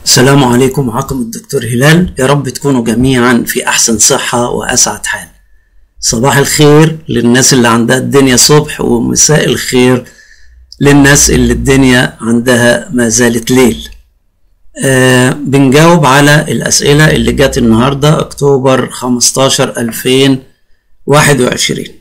السلام عليكم معكم الدكتور هلال يا رب تكونوا جميعا في أحسن صحة وأسعد حال صباح الخير للناس اللي عندها الدنيا صبح ومساء الخير للناس اللي الدنيا عندها ما زالت ليل آه بنجاوب على الأسئلة اللي جت النهاردة أكتوبر 15 2021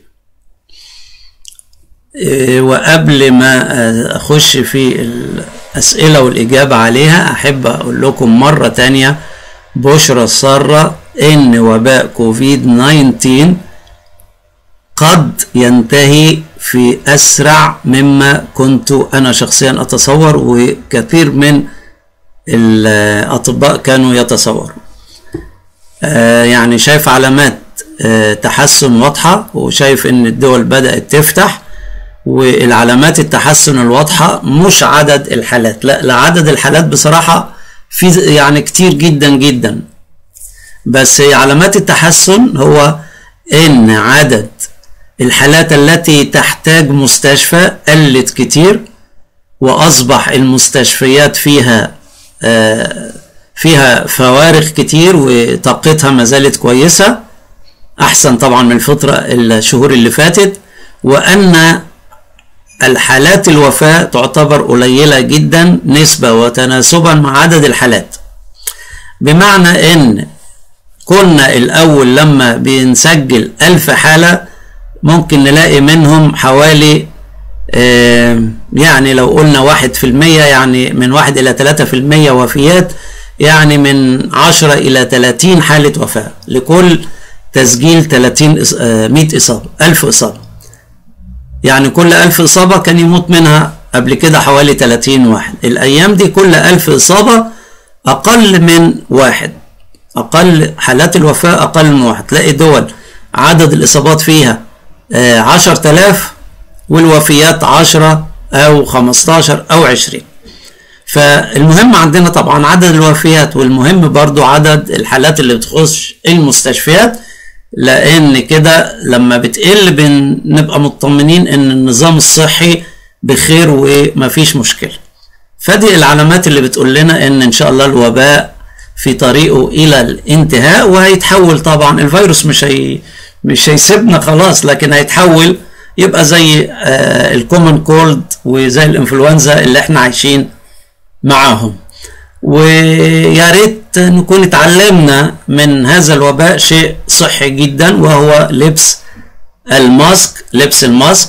آه وقبل ما أخش في الأسئلة والإجابة عليها أحب أقول لكم مرة تانية بشرى السارة إن وباء كوفيد 19 قد ينتهي في أسرع مما كنت أنا شخصيا أتصور وكثير من الأطباء كانوا يتصوروا آه يعني شايف علامات آه تحسن واضحة وشايف إن الدول بدأت تفتح والعلامات التحسن الواضحة مش عدد الحالات لا لعدد الحالات بصراحة في يعني كتير جدا جدا بس علامات التحسن هو ان عدد الحالات التي تحتاج مستشفى قلت كتير واصبح المستشفيات فيها فيها فوارغ كتير وطاقتها ما زالت كويسة احسن طبعا من الفترة الشهور اللي فاتت وان الحالات الوفاة تعتبر قليلة جدا نسبة وتناسبا مع عدد الحالات بمعنى ان كنا الاول لما بنسجل الف حالة ممكن نلاقي منهم حوالي يعني لو قلنا واحد في المية يعني من واحد الى تلاتة في المية وفيات يعني من عشرة الى تلاتين حالة وفاة لكل تسجيل تلاتين مئة اصابة الف اصابة يعني كل ألف إصابة كان يموت منها قبل كده حوالي 30 واحد الأيام دي كل ألف إصابة أقل من واحد أقل حالات الوفاة أقل من واحد تلاقي دول عدد الإصابات فيها عشر تلاف والوفيات عشرة أو خمستاشر أو عشرين فالمهم عندنا طبعا عدد الوفيات والمهم برضو عدد الحالات اللي بتخش المستشفيات لان كده لما بتقل بنبقى مطمنين ان النظام الصحي بخير ومفيش مشكله فدي العلامات اللي بتقول لنا ان ان شاء الله الوباء في طريقه الى الانتهاء وهيتحول طبعا الفيروس مش هي مش هيسيبنا خلاص لكن هيتحول يبقى زي آه الكومن كولد وزي الانفلونزا اللي احنا عايشين معاهم ويا ريت نكون اتعلمنا من هذا الوباء شيء صحي جدا وهو لبس الماسك لبس الماسك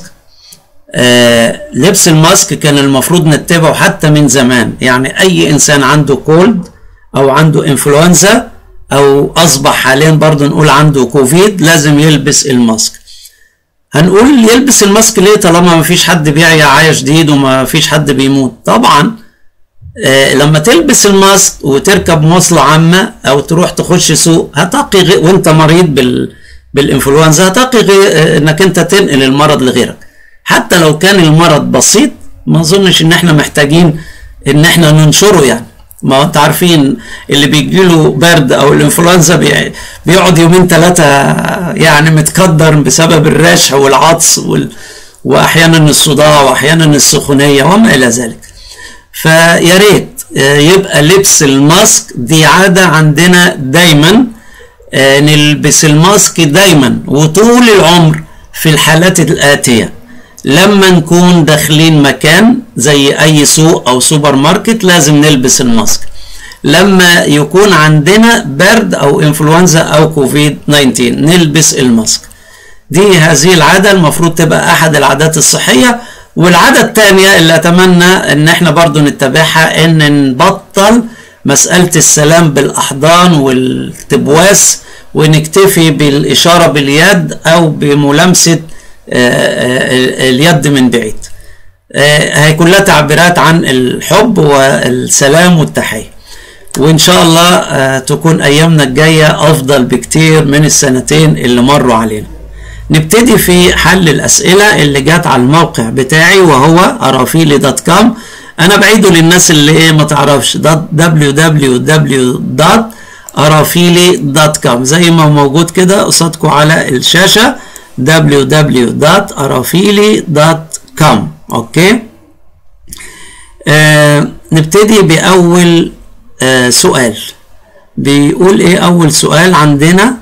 آه لبس الماسك كان المفروض نتبعه حتى من زمان يعني اي انسان عنده كولد او عنده انفلونزا او اصبح حاليا برضه نقول عنده كوفيد لازم يلبس الماسك هنقول يلبس الماسك ليه طالما ما فيش حد بيعيا عاية جديد وما فيش حد بيموت طبعا آه لما تلبس الماسك وتركب مواصلة عامة أو تروح تخش سوق هتقي غي... وأنت مريض بال... بالإنفلونزا هتقي غي... آه إنك أنت تنقل المرض لغيرك حتى لو كان المرض بسيط ما أظنش إن إحنا محتاجين إن إحنا ننشره يعني ما أنت عارفين اللي بيجيله برد أو الإنفلونزا بي... بيقعد يومين ثلاثة يعني متكدر بسبب الرشح والعطس وال... وأحيانا الصداع وأحيانا السخونية وما إلى ذلك. فيا ريت يبقى لبس الماسك دي عادة عندنا دايما نلبس الماسك دايما وطول العمر في الحالات الآتية لما نكون داخلين مكان زي أي سوق أو سوبر ماركت لازم نلبس الماسك لما يكون عندنا برد أو إنفلونزا أو كوفيد 19 نلبس الماسك دي هذه العادة المفروض تبقى أحد العادات الصحية والعادة الثانية اللي أتمنى إن إحنا برضو نتبعها إن نبطل مسألة السلام بالأحضان والتبواس ونكتفي بالإشارة باليد أو بملامسة اليد من بعيد هي كلها تعبيرات عن الحب والسلام والتحية وإن شاء الله تكون أيامنا الجاية أفضل بكتير من السنتين اللي مروا علينا نبتدي في حل الأسئلة اللي جات على الموقع بتاعي وهو أرافيلي دوت كوم أنا بعيده للناس اللي إيه ما تعرفش www.arafili.com زي ما موجود كده قصادكم على الشاشة www.arafili.com أوكي آه نبتدي بأول آه سؤال بيقول ايه اول سؤال عندنا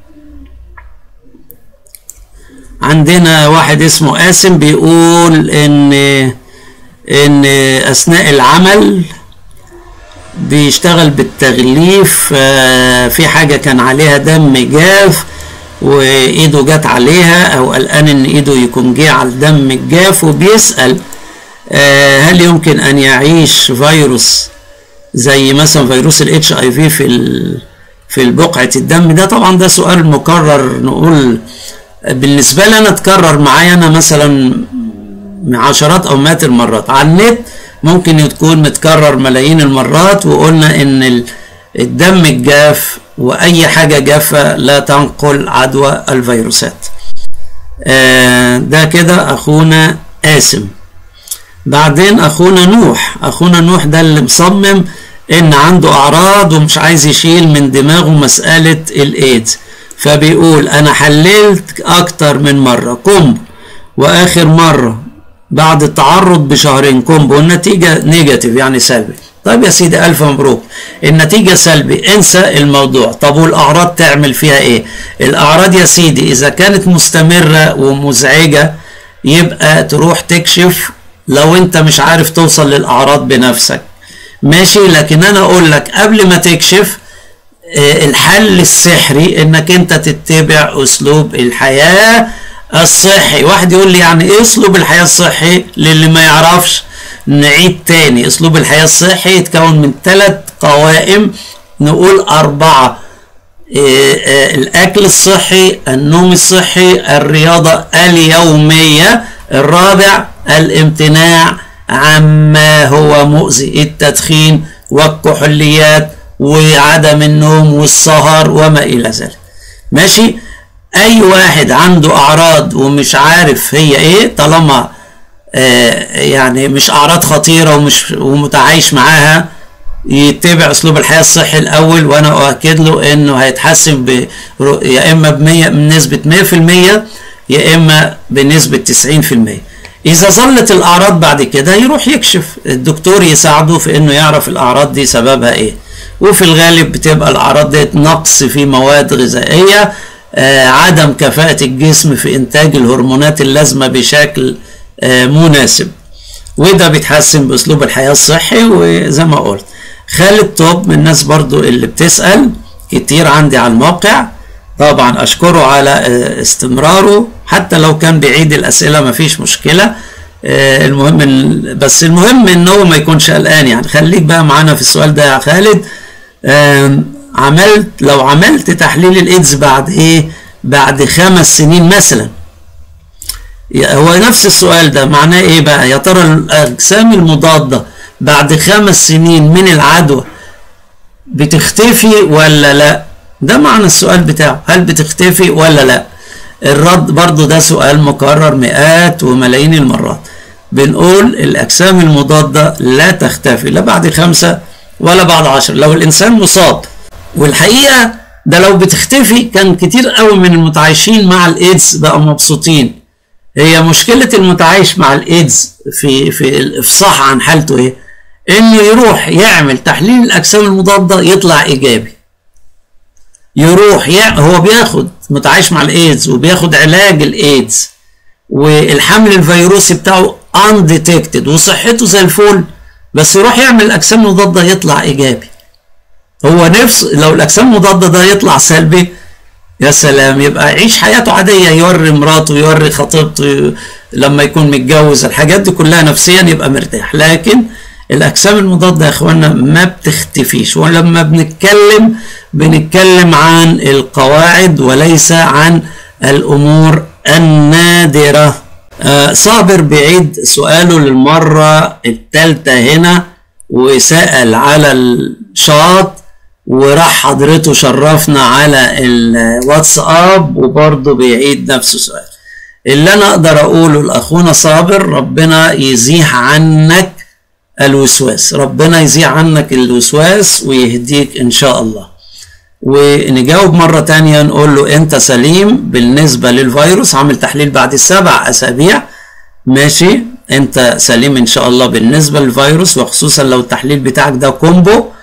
عندنا واحد اسمه قاسم بيقول ان ان اثناء العمل بيشتغل بالتغليف آه، في حاجة كان عليها دم جاف وايده جت عليها او قلقان ان ايده يكون جه على الدم الجاف وبيسأل آه، هل يمكن ان يعيش فيروس زي مثلا فيروس الاتش اي في في ال- في بقعة الدم ده طبعا ده سؤال مكرر نقول بالنسبة لي انا اتكرر معايا انا مثلا عشرات او مئات المرات على النت ممكن تكون متكرر ملايين المرات وقلنا ان ال- الدم الجاف واي حاجة جافة لا تنقل عدوى الفيروسات آه، ده كده اخونا قاسم بعدين اخونا نوح اخونا نوح ده اللي مصمم ان عنده اعراض ومش عايز يشيل من دماغه مسألة الايدز فبيقول انا حللت اكتر من مرة كومبو واخر مرة بعد التعرض بشهرين كومبو والنتيجة نيجاتيف يعني سلبي طيب يا سيدي الف مبروك النتيجة سلبي انسى الموضوع طب والاعراض تعمل فيها ايه الاعراض يا سيدي اذا كانت مستمرة ومزعجة يبقى تروح تكشف لو انت مش عارف توصل للاعراض بنفسك ماشي لكن انا اقول لك قبل ما تكشف آه، الحل السحري انك انت تتبع اسلوب الحياة الصحي واحد يقول لي يعني ايه اسلوب الحياة الصحي للي ما يعرفش نعيد تاني اسلوب الحياة الصحي يتكون من ثلاث قوائم نقول اربعة آه، آه، الاكل الصحي النوم الصحي الرياضة اليومية الرابع الامتناع عما هو مؤذي التدخين والكحوليات وعدم النوم والسهر وما الى ذلك ماشي اي واحد عنده اعراض ومش عارف هي ايه طالما آه يعني مش اعراض خطيره ومش ومتعايش معاها يتبع اسلوب الحياه الصحي الاول وانا اؤكد له انه هيتحسن ب يا اما بمية بنسبه 100% يا اما بنسبه 90% اذا ظلت الاعراض بعد كده يروح يكشف الدكتور يساعده في انه يعرف الاعراض دي سببها ايه وفي الغالب بتبقى الاعراض دي نقص في مواد غذائيه آه عدم كفاءه الجسم في انتاج الهرمونات اللازمه بشكل آه مناسب وده بيتحسن باسلوب الحياه الصحي وزي ما قلت خالد توب من الناس برضو اللي بتسال كتير عندي على الموقع طبعا اشكره على آه، استمراره حتى لو كان بيعيد الاسئله مفيش مشكله آه، المهم ال- بس المهم ان هو ما يكونش قلقان يعني خليك بقى معانا في السؤال ده يا خالد آم، عملت لو عملت تحليل الايدز بعد ايه بعد خمس سنين مثلا هو نفس السؤال ده معناه ايه بقى يا ترى الاجسام المضاده بعد خمس سنين من العدوى بتختفي ولا لا ده معنى السؤال بتاعه هل بتختفي ولا لا الرد برضو ده سؤال مكرر مئات وملايين المرات بنقول الأجسام المضادة لا تختفي لا بعد خمسة ولا بعد عشر لو الإنسان مصاب والحقيقة ده لو بتختفي كان كتير قوي من المتعايشين مع الإيدز بقوا مبسوطين هي مشكلة المتعايش مع الإيدز في في الإفصاح عن حالته إيه؟ إنه يروح يعمل تحليل الأجسام المضادة يطلع إيجابي يروح يع... هو بياخد متعايش مع الايدز وبياخد علاج الايدز والحمل الفيروسي بتاعه انديتكتد وصحته زي الفل بس يروح يعمل الاجسام المضاده يطلع ايجابي هو نفسه لو الاجسام المضاده ده يطلع سلبي يا سلام يبقى يعيش حياته عاديه يوري مراته يوري خطيبته لما يكون متجوز الحاجات دي كلها نفسيا يبقى مرتاح لكن الاجسام المضاده يا اخوانا ما بتختفيش ولما بنتكلم بنتكلم عن القواعد وليس عن الامور النادره آه صابر بيعيد سؤاله للمره الثالثه هنا وسال على الشاط وراح حضرته شرفنا على الواتساب وبرضه بيعيد نفس السؤال اللي انا اقدر اقوله لاخونا صابر ربنا يزيح عنك الوسواس ربنا يزيح عنك الوسواس ويهديك ان شاء الله ونجاوب مرة تانية نقول له انت سليم بالنسبة للفيروس عامل تحليل بعد سبع اسابيع ماشي انت سليم ان شاء الله بالنسبة للفيروس وخصوصا لو التحليل بتاعك ده كومبو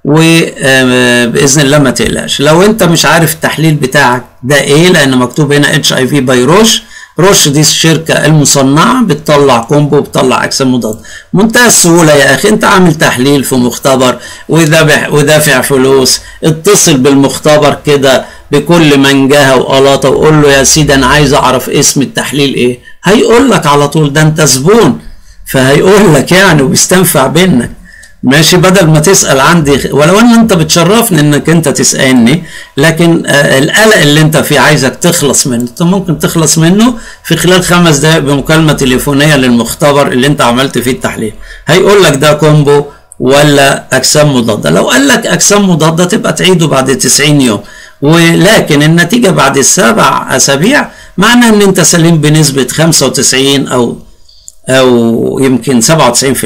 وباذن الله ما تقلقش لو انت مش عارف التحليل بتاعك ده ايه لان مكتوب هنا اتش اي في باي روش روش دي الشركة المصنعة بتطلع كومبو بتطلع أجسام مضادة منتهى السهولة يا أخي أنت عامل تحليل في مختبر ودافع ودافع فلوس اتصل بالمختبر كده بكل منجهة وقلاطة وقول له يا سيدي أنا عايز أعرف اسم التحليل إيه هيقول لك على طول ده أنت زبون فهيقول لك يعني وبيستنفع منك ماشي بدل ما تسأل عندي ولو ان انت بتشرفني انك انت تسألني لكن آه القلق اللي انت فيه عايزك تخلص منه انت ممكن تخلص منه في خلال خمس دقائق بمكالمة تليفونية للمختبر اللي انت عملت فيه التحليل هيقول لك ده كومبو ولا اجسام مضادة لو قال لك اجسام مضادة تبقى تعيده بعد 90 يوم ولكن النتيجة بعد السبع اسابيع معنى ان انت سليم بنسبة 95 او او يمكن 97%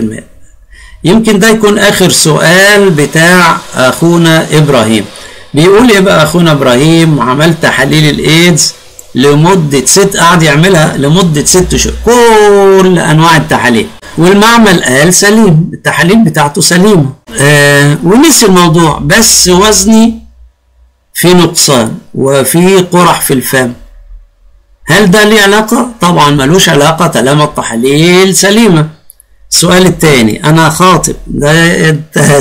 يمكن ده يكون اخر سؤال بتاع اخونا ابراهيم بيقول يبقى اخونا ابراهيم عملت تحاليل الايدز لمدة ست قعد يعملها لمدة ست شهور كل انواع التحاليل والمعمل قال سليم التحاليل بتاعته سليمة آه ونسي الموضوع بس وزني في نقصان وفي قرح في الفم هل ده ليه علاقة؟ طبعا ملوش علاقة طالما التحاليل سليمة السؤال الثاني انا خاطب ده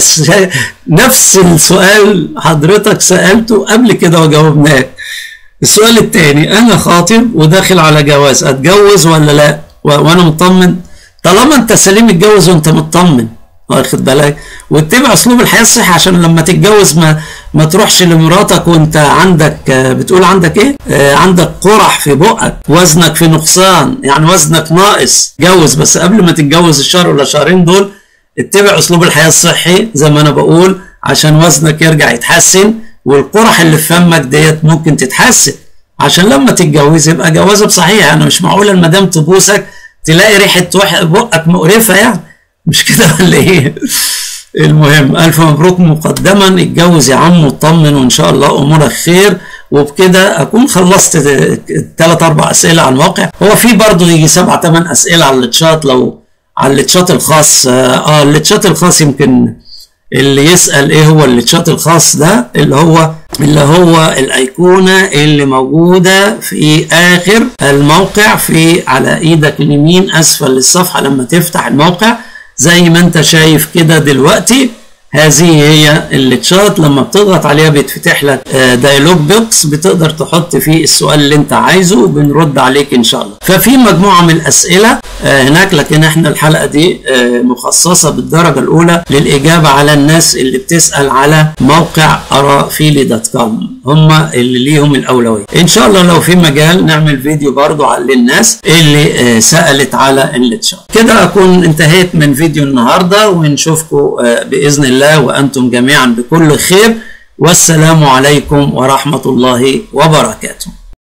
نفس السؤال حضرتك سالته قبل كده وجاوبناه السؤال الثاني انا خاطب وداخل على جواز اتجوز ولا لا وانا مطمن طالما انت سليم اتجوز وانت مطمن واخد بالك واتبع اسلوب الحياه الصحي عشان لما تتجوز ما ما تروحش لمراتك وانت عندك بتقول عندك ايه؟ آه عندك قرح في بقك وزنك في نقصان يعني وزنك ناقص جوز بس قبل ما تتجوز الشهر ولا شهرين دول اتبع اسلوب الحياه الصحي زي ما انا بقول عشان وزنك يرجع يتحسن والقرح اللي في فمك ديت ممكن تتحسن عشان لما تتجوز يبقى جوازك صحيح انا مش معقول المدام تبوسك تلاقي ريحه بقك مقرفه يعني مش كده ولا ايه؟ المهم الف مبروك مقدما اتجوز يا عم واطمن وان شاء الله امورك خير وبكده اكون خلصت ثلاث اربع اسئله على الموقع هو في برضه يجي سبع ثمان اسئله على التشات لو على التشات الخاص اه التشات الخاص يمكن اللي يسال ايه هو التشات الخاص ده اللي هو اللي هو الايقونه اللي موجوده في اخر الموقع في على ايدك اليمين اسفل الصفحه لما تفتح الموقع زي ما انت شايف كده دلوقتي هذه هي التشات لما بتضغط عليها بيتفتح لك دايلوج بوكس بتقدر تحط فيه السؤال اللي انت عايزه وبنرد عليك ان شاء الله ففي مجموعه من الاسئله هناك لكن احنا الحلقه دي مخصصه بالدرجه الاولى للاجابه على الناس اللي بتسال على موقع ارافيلي دوت كوم هم اللي ليهم الاولويه ان شاء الله لو في مجال نعمل فيديو برضو للناس اللي سالت على التشات كده اكون انتهيت من فيديو النهارده ونشوفكم باذن الله وأنتم جميعا بكل خير والسلام عليكم ورحمة الله وبركاته